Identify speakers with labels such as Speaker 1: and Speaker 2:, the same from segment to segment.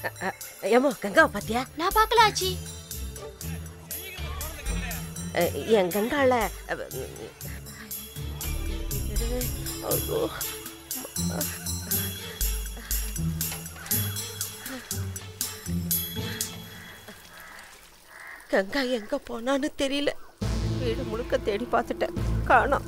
Speaker 1: ஏமா கங்கா பாத்தியா
Speaker 2: நான் பார்க்கல ஆச்சி
Speaker 1: அ, என் கங்கால அ, ஐயோ. கங்கா எங்க போனான்னு தெரியல வீடு முழுக்க தேடி பார்த்துட்டேன் காணோம்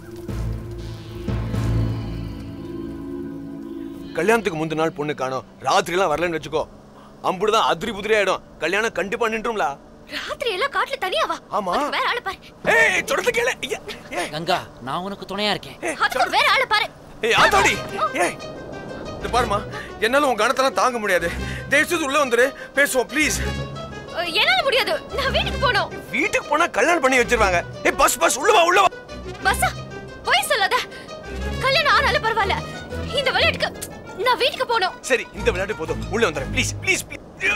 Speaker 3: கல்யாணத்துக்கு முந்தின நாள் பொண்ணு காணோம் ராத்திரிலாம் வரலன்னு வச்சுக்கோ அம்புடுதான் அதிரி புதிரி ஆயிடும் கல்யாணம் கண்டிப்பா நின்றும்ல
Speaker 2: ராத்திரி எல்லாம் காட்டுல தனியாவா
Speaker 3: ஆமா.
Speaker 2: அதுக்கு வேற ஆளு பாரு
Speaker 3: ஏய் சொல்றது கேளு ஐயா, ஏய்,
Speaker 4: கங்கா நான் உனக்கு துணையா இருக்கேன்
Speaker 2: அதுக்கு வேற ஆளு பாரு
Speaker 3: ஏய் ஆத்தாடி ஏய் இந்த பாருமா என்னால உன் கணத்தெல்லாம் தாங்க முடியாது தயவுசெய்து உள்ள வந்துரு பேசுவோம் ப்ளீஸ்
Speaker 2: அஹ், என்னால முடியாது நான் வீட்டுக்கு போகணும்
Speaker 3: வீட்டுக்கு போனா கல்யாணம் பண்ணி வச்சிருவாங்க ஏய் பஸ் பஸ் உள்ள வா உள்ள வா
Speaker 2: பஸ்ஸா போய் சொல்லாத கல்யாணம் ஆனாலும் பரவாயில்ல இந்த விளையாட்டுக்கு நான் வீட்டுக்கு போகணும்
Speaker 3: சரி இந்த விளையாட்டு போதும் உள்ள வந்துரு ப்ளீஸ் ப்ளீஸ்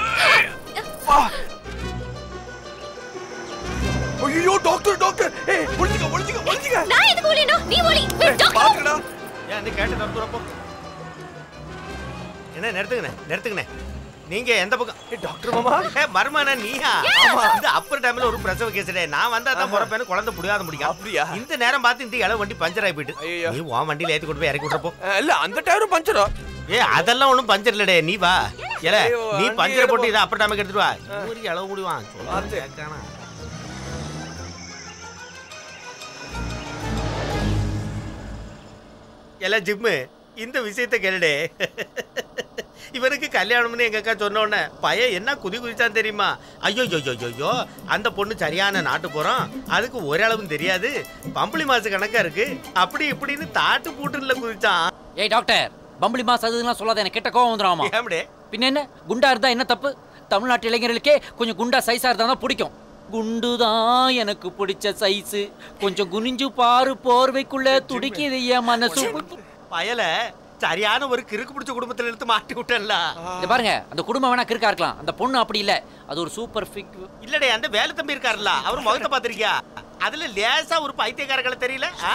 Speaker 3: ஐயோ டாக்டர் டாக்டர் ஏய் ஒளிஞ்சுக்க ஒளிஞ்சுக்க ஒளிஞ்சுக்க
Speaker 2: நான் எதுக்கு ஒளியணும் நீ ஒளி டாக்டர்
Speaker 3: பாத்துக்கடா
Speaker 5: ஏன் அந்த கேட்டு தரத்துறப்போ என்ன நிறுத்துங்கண்ணே நிறுத்துங்கண்ணே நீங்க எந்த பக்கம்
Speaker 3: ஏய் டாக்டர் மாமா
Speaker 5: ஏ மர்மாண்ணா நீயா இந்த அப்பர் டைம்ல ஒரு பிரசவ கேஸ்டே நான் வந்தா தான் பிறப்பேன்னு குழந்தை புடியாத முடியும்
Speaker 3: அப்படியா?
Speaker 5: இந்த நேரம் பார்த்து இந்த இளவு வண்டி பஞ்சர் ஆகி போயிட்டு
Speaker 3: ஐயையோ.
Speaker 5: நீ உன் வண்டியில ஏத்தி கொண்டு போய் இறக்கி விட்டுறப்போ
Speaker 3: அஹ், இல்ல அந்த டயரும் பஞ்சரா
Speaker 5: ஏ அதெல்லாம் ஒண்ணும் பஞ்சர் இல்லடே நீ வா ஏல
Speaker 3: ஐயோ,
Speaker 5: நீ
Speaker 3: வண்டி
Speaker 5: பஞ்சர் போட்டு
Speaker 3: எடுப்போம்.
Speaker 5: இதை அப்பர் டைமுக்கு எடுத்துட்டு வா ஊருக்கு இளவு முடிவான்
Speaker 3: பார்த்து.
Speaker 5: கேட்கானா எல்லாம் ஜிம்மு இந்த விஷயத்தை கேளுடே இவருக்கு கல்யாணம்னு எங்க அக்கா சொன்ன உடனே பையன் என்ன குதி குதிச்சான் தெரியுமா ஐயோ ஐயோ ஐயோ அந்த பொண்ணு சரியான நாட்டு போறோம் அதுக்கு ஒரளவும் தெரியாது பம்பளி மாசு கணக்கா இருக்கு அப்படி இப்படின்னு தாட்டு பூட்டுல குதிச்சான்
Speaker 4: ஏய் டாக்டர் பம்பளி மாஸ் அதுலாம் சொல்லாத எனக்கு கெட்ட கோவம் வந்துடும்
Speaker 5: ஏம்டே
Speaker 4: பின்ன என்ன குண்டா இருந்தா என்ன தப்பு தமிழ்நாட்டு இளைஞர்களுக்கே கொஞ்சம் குண்டா சைஸா இருந்தா தான் பிடிக்கும் குண்டு தான் எனக்கு பிடிச்ச சைஸ் கொஞ்சம் குனிஞ்சு பாரு போர்வைக்குள்ள துடிக்குது என் மனசு
Speaker 5: பயல சரியான ஒரு கிறுக்கு பிடிச்ச குடும்பத்துல எடுத்து மாட்டி விட்டேன்ல
Speaker 4: இத பாருங்க அந்த குடும்பம் வேணா கிறுக்கா இருக்கலாம் அந்த பொண்ணு அப்படி இல்ல அது ஒரு சூப்பர் ஃபிக்
Speaker 5: இல்லடே அந்த வேலை தம்பி இருக்காருல்ல அவர் முகத்தை பாத்திருக்கியா அதுல லேசா ஒரு பைத்தியக்காரர்களை தெரியல ஆ?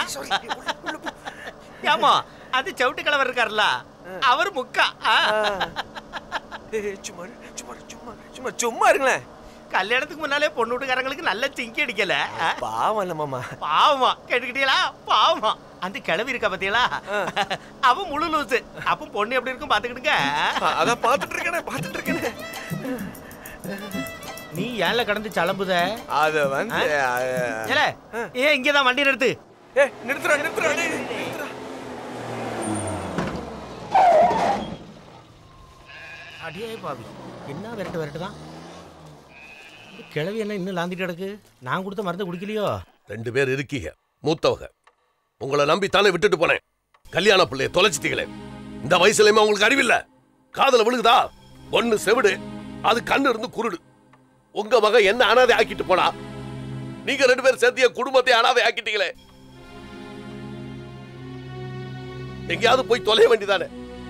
Speaker 5: ஏமா அது செவிட்டு கிழவர் இருக்காருல்ல அவர் முக்கா ஆ?
Speaker 3: ஏய், சும்மா இரு, சும்மா இரு, சும்மா இரு, சும்மா சும்மா இருங்களேன்
Speaker 5: கல்யாணத்துக்கு முன்னாலே பொண்ணு வீட்டுக்காரங்களுக்கு நல்ல சிங்கி அடிக்கல ஆ?
Speaker 3: பாவம் இல்ல மாமா
Speaker 5: பாவமா கேட்டுக்கிட்டீங்களா பாவமா அந்த கிழவி இருக்கா பாத்தீங்களா அவன் முழு லூசு அப்ப பொண்ணு எப்படி இருக்கும் பாத்துக்கிட்டுங்க
Speaker 3: அ- அதான் பாத்துட்டு இருக்கேனே பாத்துட்டு இருக்கேனே
Speaker 5: நீ ஏன்ல கடந்து சலம்புத
Speaker 3: அத வந்து
Speaker 5: ஏல ஏன் இங்கதான் வண்டி நிறுத்து
Speaker 3: ஏ நிறுத்துறா நிறுத்துறா டேய், நிறுத்துறா
Speaker 5: அடியே பாவி என்ன விரட்டு விரட்டு தான் கிழவி என்ன இன்னும் லாந்திட்டு கிடக்கு நான் கொடுத்த மருந்து குடிக்கலையோ
Speaker 6: ரெண்டு பேர் இருக்கீங்க மூத்தவங்க உங்களை நம்பி தானே விட்டுட்டு போனேன் கல்யாண பிள்ளைய தொலைச்சிட்டீங்களே இந்த வயசுலயுமே உங்களுக்கு அறிவில்ல காதல விழுகுதா ஒண்ணு செவிடு அது கண்ணு இருந்து குருடு உங்க மக என்ன அனாதை ஆக்கிட்டு போனா நீங்க ரெண்டு பேரும் சேர்த்து என் குடும்பத்தை அனாதை ஆக்கிட்டீங்களே எங்கேயாவது போய் தொலைய வேண்டியதானே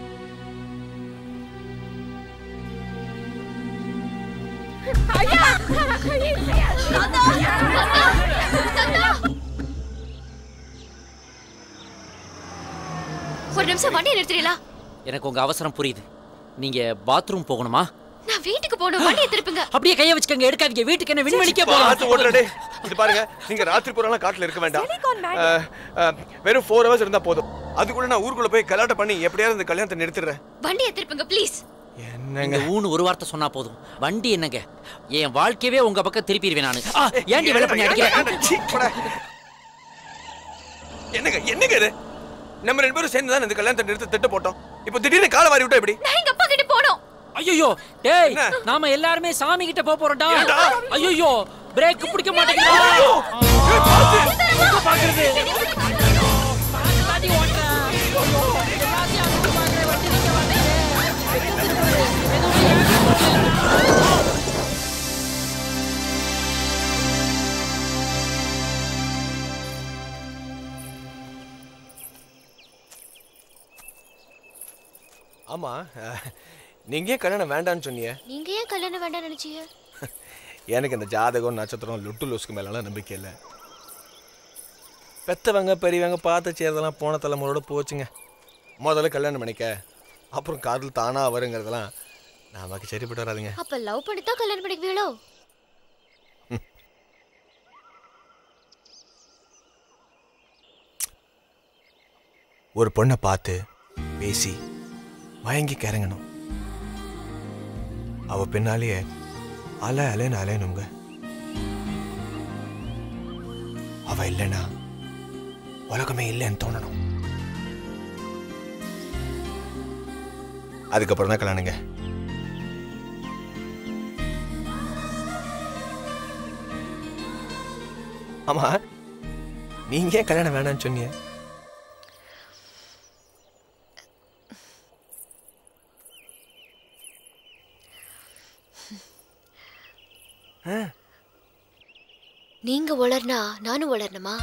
Speaker 2: ஒரு நிமிஷம் வண்டியை நிறுத்துறீங்களா
Speaker 4: எனக்கு உங்க அவசரம் புரியுது நீங்க பாத்ரூம் போகணுமா
Speaker 2: நான் வீட்டுக்கு போகணும் வண்டியை திருப்புங்க
Speaker 4: அப்படியே கைய வச்சுக்கங்க எடுக்காதீங்க வீட்டுக்கு என்ன விண்வெளிக்கே
Speaker 3: பார்த்து ஓட்டுறா
Speaker 4: போகலாம்
Speaker 3: டேய் இது பாருங்க நீங்க ராத்திரி பூராலாம் காட்டுல இருக்க வேண்டாம் அஹ், அஹ், வெறும் ஃபோர் ஹவர்ஸ் இருந்தா போதும் அதுக்குள்ள நான் ஊருக்குள்ள போய் கலாட்டம் பண்ணி எப்படியாவது இந்த கல்யாணத்தை நிறுத்திடுறேன்
Speaker 2: வண்டியை திருப்புங்க ப்ளீஸ்
Speaker 3: என்னங்க
Speaker 4: இந்த ஊன்னு ஒரு வார்த்தை சொன்னா போதும் வண்டி என்னங்க என் வாழ்க்கையவே உங்க பக்கம் திருப்பிடுவேன் நானு ஆ, ஏன்டி வேலை பண்ணி அடிக்கிறேன்
Speaker 3: சீ, போடா. என்னங்க என்னங்க இது நம்ம ரெண்டு பேரும் சேர்ந்து தான் இந்த கல்யாணத்தை நிறுத்த திட்ட போட்டோம் இப்போ திடீர்னு காலை வாரி விட்டா எப்படி
Speaker 2: நான் எங்க அப்பா கிட்ட போகணும்
Speaker 4: ஐயோ டேய்
Speaker 3: என்ன?
Speaker 4: நாம எல்லாருமே சாமி கிட்ட போக போறோம்டா
Speaker 3: ஏன்டா?
Speaker 4: ஐயோ பிரேக் பிடிக்க மாட்டேங்குது
Speaker 3: ஏய், பார்த்து.
Speaker 4: எங்க பாக்குறது தாண்டி ஓட்டுறேன். ஐயோ, எல்லாத்தையும் அங்க பாக்குறேன், வண்டி நிக்க மாட்டேங்குது.
Speaker 3: ஆமா அஹ், நீங்க ஏன் கல்யாணம் வேண்டாம்னு சொன்னீங்க
Speaker 2: நீங்க ஏன் கல்யாணம் வேண்டாம் நினைச்சீங்க
Speaker 3: எனக்கு இந்த ஜாதகம் நட்சத்திரம் லுட்டு லூஸ்க்கு மேலாம் நம்பிக்கை இல்லை பெத்தவங்க பெரியவங்க பார்த்து செய்யறதெல்லாம் போன தலைமுறையோட போச்சுங்க முதல்ல கல்யாணம் பண்ணிக்க அப்புறம் காதல் தானா வருங்கிறதெல்லாம் நமக்கு சரிப்பட்டு வராதுங்க
Speaker 2: அப்ப லவ் பண்ணி தான் கல்யாணம் பண்ணிக்குவீங்களோ
Speaker 3: ஒரு பொண்ணை பார்த்து பேசி மயங்கி கிறங்கணும் அவ பின்னாலேயே அலை அலைன்னு அலையணுங்க அவ இல்லைன்னா உலகமே இல்லைன்னு தோணணும் அதுக்கப்புறம் தான் கல்யாணுங்க ஆமா நீங்க ஏன் கல்யாணம் வேணாம்னு சொன்னீங்க
Speaker 2: நீங்க வளர்னா நானும் வளரணுமா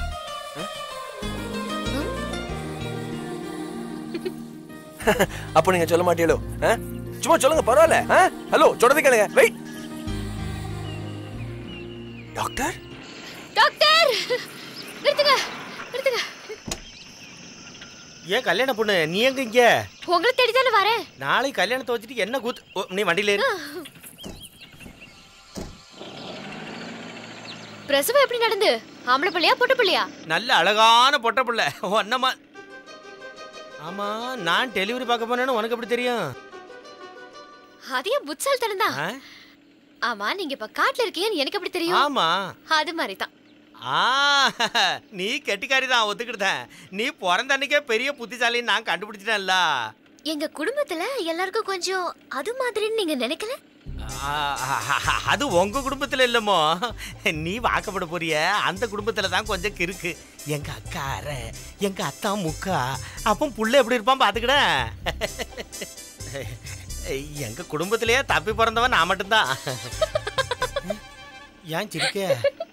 Speaker 3: அப்போ நீங்க சொல்ல மாட்டீங்களோ ஆ? சும்மா சொல்லுங்க பரவாயில்ல ஆ? ஹலோ சொல்றது கேளுங்க வெயிட் டாக்டர்
Speaker 2: டாக்டர் நிறுத்துங்க நிறுத்துங்க
Speaker 5: ஏன் கல்யாண பொண்ணு நீ எங்க இங்க
Speaker 2: உங்களை தேடி தானே வரேன்
Speaker 5: நாளைக்கு கல்யாணத்தை வச்சுட்டு என்ன கூத்து ஓ, நீ வண்டியில ஏறு
Speaker 2: பிரசவம் எப்படி நடந்து ஆம்பளை பிள்ளையா பொட்டு பிள்ளையா
Speaker 5: நல்ல அழகான பொட்ட புள்ள ஒன்னமா ஆமா நான் டெலிவரி பார்க்க போனேன்னு உனக்கு எப்படி தெரியும்
Speaker 2: அதே புட்சால் தான்
Speaker 5: ஆ?
Speaker 2: ஆமா நீங்க இப்ப காட்டுல இருக்கீங்கன்னு எனக்கு எப்படி தெரியும்
Speaker 5: ஆமா
Speaker 2: அது மாதிரி தான்
Speaker 5: ஆ நீ கெட்டிக்காரி தான் ஒத்துக்கிட்டேன் நீ பிறந்த அன்னைக்கே பெரிய புத்திசாலின்னு நான் கண்டுபிடிச்சிட்டேன்ல
Speaker 2: எங்க குடும்பத்துல எல்லாருக்கும் கொஞ்சம் அது மாதிரின்னு நீங்க நினைக்கல
Speaker 5: ஆ, அது உங்க குடும்பத்துல இல்லமோ நீ வாக்கப்பட போறிய அந்த குடும்பத்துல தான் கொஞ்சம் கிறுக்கு எங்க அக்கா அரை எங்க அத்தா முக்கா அப்போ புள்ள எப்படி இருப்பான் பாத்துக்கிட எங்க குடும்பத்திலேயே தப்பி பிறந்தவன் நான் மட்டும்தான் ஏன் சிரிக்க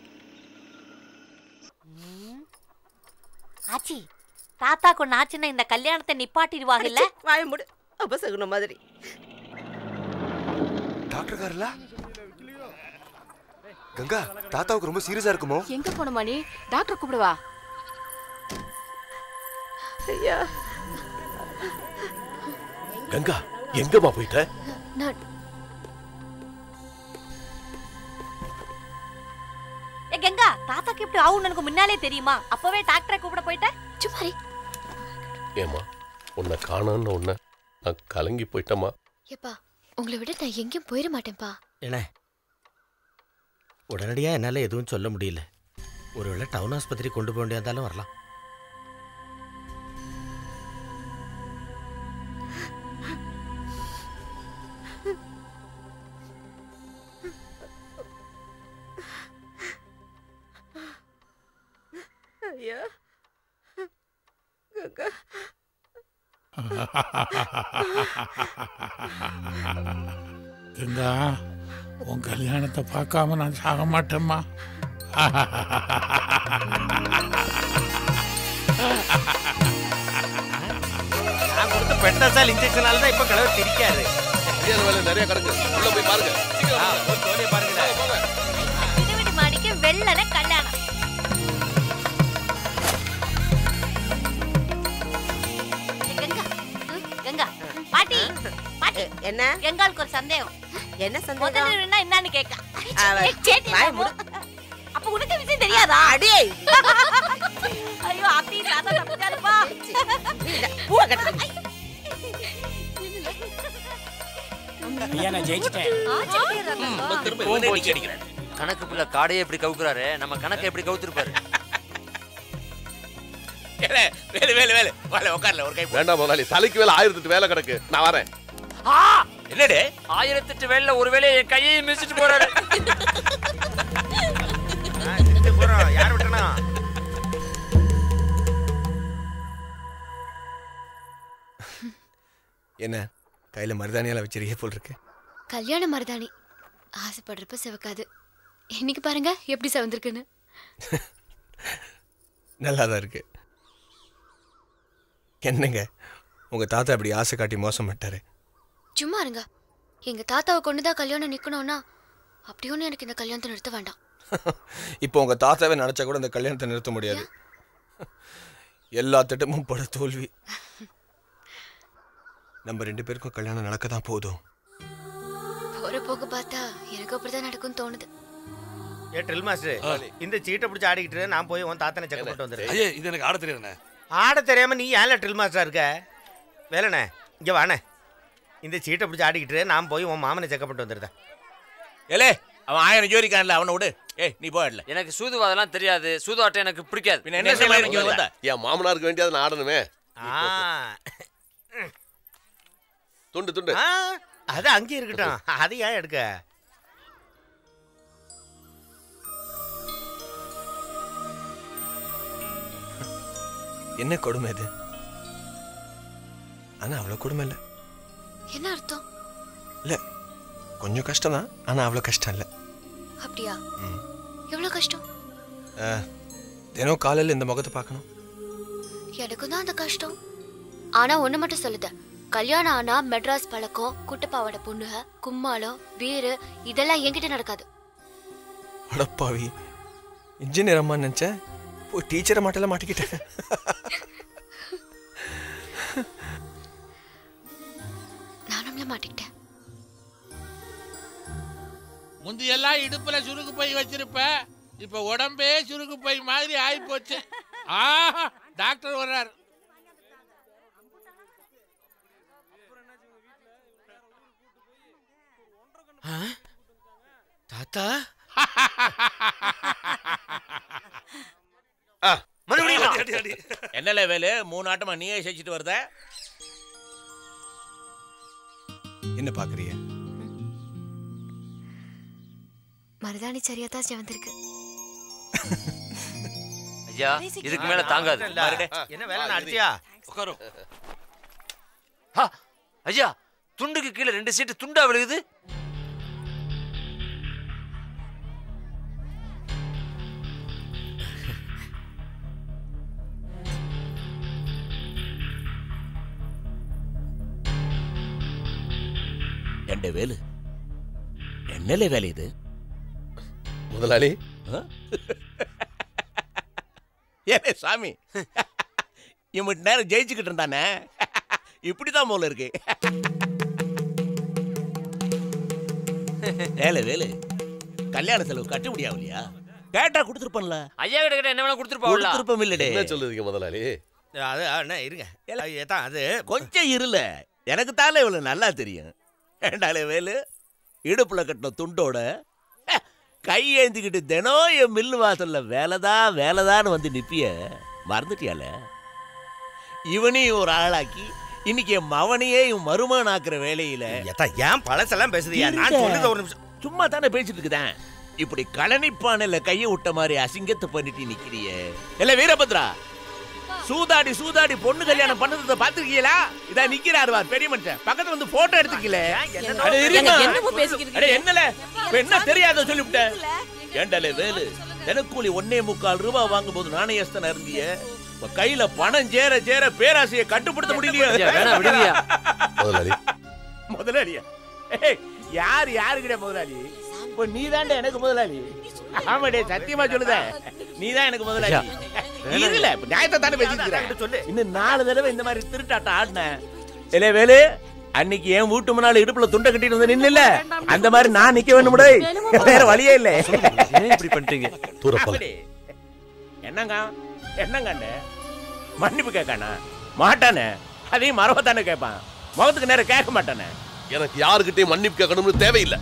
Speaker 7: ஆச்சி தாத்தா கொண்டு ஆச்சுன்னா இந்த கல்யாணத்தை நிப்பாட்டிடுவாங்கல்ல
Speaker 1: வாய முடு அபசகுன மாதிரி
Speaker 3: டாக்டர் கார்ல கங்கா தாத்தாவுக்கு ரொம்ப சீரியஸா இருக்குமோ
Speaker 8: எங்க போன மணி டாக்டர் கூப்பிடுவா
Speaker 1: ஐயா
Speaker 6: கங்கா எங்கம்மா போயிட்ட
Speaker 2: நான்
Speaker 7: ஏ கங்கா தாத்தாக்கு எப்படி ஆகும் எனக்கு முன்னாலே தெரியுமா அப்பவே டாக்டரை கூப்பிட போயிட்ட
Speaker 2: சும்மா இரு.
Speaker 6: ஏம்மா உன்னை காணோன்னு உன்னை நான் கலங்கி போயிட்டேம்மா
Speaker 2: எப்பா உங்களை விட நான் எங்கேயும் போயிட மாட்டேன்ப்பா
Speaker 5: என்ன உடனடியா என்னால எதுவும் சொல்ல முடியல ஒருவேளை டவுன் ஆஸ்பத்திரி கொண்டு போக வேண்டியதாலும் வரலாம்
Speaker 1: ஐயா கங்கா
Speaker 9: கங்கா உன் கல்யாணத்தை பார்க்காம நான் சாக மாட்டேம்மா
Speaker 5: நான் கொடுத்த பெட்டசால் இன்ஜெக்ஷனால தான் இப்ப கலவை திரிக்காரு
Speaker 6: கல்யாண வேலை நிறைய கிடக்கு உள்ள போய் பாருங்க சீக்கிரம்
Speaker 5: ஆ,
Speaker 6: வாங்க.
Speaker 5: போய் ஜோலியா பாருங்களேன்
Speaker 7: திருவிடி மாடிக்கு வெள்ளன கல்யாணம் ஏ, கங்கா ம், கங்கா பாட்டி பாட்டி
Speaker 1: என்ன
Speaker 7: கங்காளுக்கு ஒரு சந்தேகம்
Speaker 1: என்ன சந்தேகம்
Speaker 7: முதல்ல என்னன்னு கேட்க
Speaker 1: அவ-
Speaker 7: ஏ, கேட்டி
Speaker 1: வாய
Speaker 7: என்னமோ.
Speaker 1: மூடு.
Speaker 7: அப்ப உனக்கு விஷயம் தெரியாதா
Speaker 1: அடியே
Speaker 7: ஐயோ அத்தி தாத்தா தப்பிச்சாருப்பா
Speaker 1: பூவை கட்டு
Speaker 10: ஐயா நான் ஜெயிச்சிட்டேன்
Speaker 6: திரும்ப இவனே நிக்க அடிக்கிறேன்.
Speaker 4: கணக்கு பிள்ளை காடையே எப்படி கவுக்குறாரு நம்ம கணக்கு எப்படி கவுத்திருப்பாரு
Speaker 5: ஏலே, வேலு வேலு வேலு வாழ உட்கார்ல ஒரு கை போடு.
Speaker 6: வேண்டாம் முதலாளி தலைக்கு வேலை ஆயிரத்தி எட்டு வேலை கிடக்கு நான் வரேன்
Speaker 5: என்னடே
Speaker 4: ஆயிரத்தெட்டு வேலைல ஒரு வேலையை என் கையை மிதிச்சிட்டு போறாரு
Speaker 5: ஆ, செஞ்சு போறோம் யார் விட்டனா
Speaker 3: என்ன கையில மருதாணியால வச்சிருக்கே போல் இருக்கு
Speaker 2: கல்யாண மருதாணி ஆசைப்படுறப்ப சிவக்காது இன்னைக்கு பாருங்க எப்படி சிவந்திருக்குன்னு
Speaker 3: நல்லா தான் இருக்கு என்னங்க உங்க தாத்தா இப்படி ஆசை காட்டி மோசம் பண்ணிட்டாரு
Speaker 2: சும்மா இருங்க எங்க தாத்தாவை கொண்டுதான் கல்யாணம் நிக்கணும்னா அப்படி ஒண்ணு எனக்கு இந்த கல்யாணத்தை நிறுத்த வேண்டாம்
Speaker 3: இப்போ உங்க தாத்தாவே நினைச்சா கூட இந்த கல்யாணத்தை நிறுத்த முடியாது எல்லா திட்டமும் பட தோல்வி நம்ம ரெண்டு பேருக்கும் கல்யாணம் நடக்க தான் போதும்
Speaker 2: போற போக பார்த்தா எனக்கு அப்படிதான் நடக்கும்னு தோணுது
Speaker 5: ஏ ட்ரில் மாஸ்டர் இந்த சீட்டை பிடிச்சி ஆடிக்கிட்டு இரு, நான் போய் உன் தாத்தனை செக் பண்ணிட்டு வந்துடுறேன்
Speaker 11: ஐயே இது எனக்கு ஆட தெரியாதுண்ணே
Speaker 5: ஆட தெரியாம நீ ஏன்ல ட்ரில் மாஸ்டரா இருக்க வேலைண்ணே இங்க வாண்ணே இந்த சீட்டை பிடிச்சி ஆடிக்கிட்டு இரு, நான் போய் உன் மாமனை செக் பண்ணிட்டு வந்துடுறேன்
Speaker 12: ஏலே அவன் ஆயிரம் ஜோரிக்கான்ல அவனை விடு ஏய் நீ போயிடல
Speaker 4: எனக்கு சூதுவாதெல்லாம் தெரியாது சூதுவாட்டம் எனக்கு பிடிக்காது
Speaker 12: பின்ன என்ன செய்யலாம் இங்க வந்த
Speaker 6: என் மாமனாருக்கு வேண்டியது நான் ஆடணுமே
Speaker 5: ஆ
Speaker 6: துண்டு துண்டு
Speaker 5: ஆ, அது அங்கேயே இருக்கட்டும் அது ஏன் எடுக்க
Speaker 3: என்ன கொடுமை இது ஆனா அவ்வளவு கொடுமை இல்ல
Speaker 2: என்ன அர்த்தம்
Speaker 3: இல்ல கொஞ்சம் கஷ்டம் தான் ஆனா அவ்வளவு கஷ்டம் இல்ல
Speaker 2: அப்படியா எவ்வளவு கஷ்டம்
Speaker 3: அஹ், தினம் காலையில இந்த முகத்தை பார்க்கணும்
Speaker 2: எனக்கும் தான் அந்த கஷ்டம் ஆனா ஒண்ணு மட்டும் சொல்லுத கல்யாணம் ஆனா மெட்ராஸ் பழக்கம் குட்டப்பாவோட பொண்ணுக கும்மாளம் வீரு இதெல்லாம் என்கிட்ட நடக்காது
Speaker 3: அடப்பாவி இன்ஜினியர் அம்மா நினைச்சேன் போய் டீச்சரை மாட்டல மாட்டிக்கிட்டேன்
Speaker 2: நானும்ல மாட்டிக்கிட்டேன்
Speaker 9: முந்தியெல்லாம் இடுப்புல சுருக்கு பை வச்சிருப்ப இப்ப உடம்பே சுருக்கு பை மாதிரி ஆகி போச்சு ஆஹா டாக்டர் வர்றாரு
Speaker 5: தாத்தா
Speaker 12: என்னல வேலு மூணு ஆட்டமா நீயே செஞ்சுட்டு வருத
Speaker 3: என்ன பாக்குறீங்க
Speaker 2: மருதாணி சரியா தான் செவந்திருக்கு
Speaker 4: ஐயா இதுக்கு மேல தாங்காது
Speaker 5: இல்ல. என்ன வேலை அடிச்சியா
Speaker 11: உட்காரும்
Speaker 4: ஹா, ஐயா துண்டுக்கு கீழே ரெண்டு சீட்டு துண்டா விழுகுது
Speaker 12: என்ற வேலு என்னல வேலை இது
Speaker 6: முதலாளி
Speaker 12: ஏலே சாமி இவன் நேரம் ஜெயிச்சுக்கிட்டு இருந்தானே இப்படிதான் போல இருக்கு ஏலே வேலு கல்யாண செலவு கட்டுப்படி ஆகலையா கேட்டா கொடுத்துருப்பேன்ல
Speaker 4: ஐயா கிட்ட கிட்ட என்ன வேணா கொடுத்துருப்பாவுல
Speaker 12: கொடுத்துருப்போம் இல்லடே
Speaker 6: என்ன சொல்லுறீங்க முதலாளி
Speaker 5: அது அண்ணா இருங்க அது தான் அது
Speaker 12: கொஞ்சம் இருல எனக்கு தானே இவ்வளவு நல்லா தெரியும் ஏண்டாலே வேலு இடுப்புல கட்டின துண்டோட ஹ, கை ஏந்திக்கிட்டு தினம் என் மில்லு வாசல்ல வேலைதான் வேலைதான்னு வந்து நிப்பிய மறந்துட்டியால இவனையும் ஒரு ஆளாக்கி இன்னைக்கு என் மவனையே இவன் மருமகன் ஆக்குற வேலையில
Speaker 5: ஏத்தா ஏன் பழசெல்லாம் பேசுதியா நான்
Speaker 12: இருங்க.
Speaker 5: சொல்லுது ஒரு நிமிஷம்
Speaker 12: சும்மா தானே பேசிட்டு இருக்குதேன் இப்படி கழனிப்பானையில கையை விட்ட மாதிரி அசிங்கத்தை பண்ணிட்டு நிக்கிறியே இல்ல வீரபத்ரா சூதாடி சூதாடி பொண்ணு கல்யாணம் பண்ணதை பாத்துருக்கீங்களா இதா நிக்கிறாரு பார் பெரிய மனுஷன் பக்கத்துல வந்து போட்டோ எடுத்துக்கல அட இருமா. அட என்னல இப்ப என்ன தெரியாத சொல்லிவிட்டேன் ஏண்டலே வேலு தினக்கூலி ஒன்னே முக்கால் ரூபாய் வாங்கும் போது நாணயஸ்தனா இருந்திய இப்ப கையில பணம் சேர சேர பேராசையை கட்டுப்படுத்த முடியலையா
Speaker 4: ஐயா, வேணாம், விடுங்கய்யா.
Speaker 6: முதலாளி
Speaker 12: முதலாளியா ஏய், யார் யாருக்கிட்ட முதலாளி இப்போ நீ எனக்கு முதலாளி ஆமாடே சத்தியமா சொல்லுத நீ தான் எனக்கு முதலாளி இல்ல இப்ப நியாயத்தை தானே பேசிட்டு சொல்லு இன்னும் நாலு தடவை இந்த மாதிரி திருட்டாட்டம் ஆடின இல்ல வேலு அன்னைக்கு என் வீட்டு முன்னால இடுப்புல துண்டை கட்டிட்டு வந்து நின்னு அந்த மாதிரி நான் நிக்க வேணும் வேற வழியே இல்ல
Speaker 4: ஏன் இப்படி பண்றீங்க
Speaker 12: அப்படி. என்னங்க என்னங்க மன்னிப்பு கேட்கானா மாட்டானே அதையும் மரவத்தானே கேட்பான் முகத்துக்கு நேரம் கேட்க மாட்டானே
Speaker 6: எனக்கு யாருக்கிட்டையும் மன்னிப்பு கேட்கணும்னு தேவையில்லை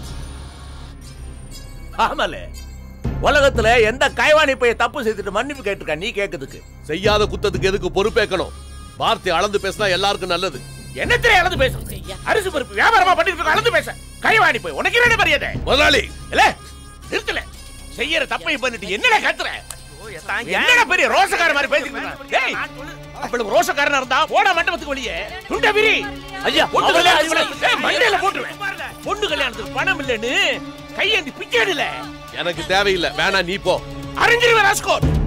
Speaker 12: ஆமால உலகத்துல எந்த கைவாணி போய் தப்பு செய்துட்டு மன்னிப்பு கேட்டிருக்கா நீ கேக்குறதுக்கு
Speaker 6: செய்யாத குத்தத்துக்கு எதுக்கு பொறுப்பேற்கணும் வார்த்தை அளந்து பேசினா எல்லாருக்கும் நல்லது
Speaker 12: என்னத்திலே அளந்து பேசுறது அரிசி பருப்பு வியாபாரமா பண்ணிட்டு இருக்க அளந்து பேச கைவாணி போய் உனக்கு என்ன மரியாதை
Speaker 6: முதலாளி
Speaker 12: இல்ல நிறுத்தல செய்யற தப்பை பண்ணிட்டு என்னடா கத்துற என்னடா பெரிய ரோசக்கார மாதிரி பேசிட்டு இருக்க? டேய் அவ்வளவு ரோசக்காரனா இருந்தா போடா மண்டபத்துக்கு வெளியே துண்ட விரி
Speaker 4: ஐயா,
Speaker 12: பொண்ணு
Speaker 4: அவரே
Speaker 12: கல்யாணத்துக்கு டேய், மண்டையில போட்டுருவேன் பொண்ணு கல்யாணத்துக்கு பணம் இல்லைன்னு கையேந்தி பிச்சை எடுல
Speaker 6: எனக்கு தேவையில்லை வேணா நீ போ
Speaker 12: அறிஞ்சிருவேன் ராஸ்கோட்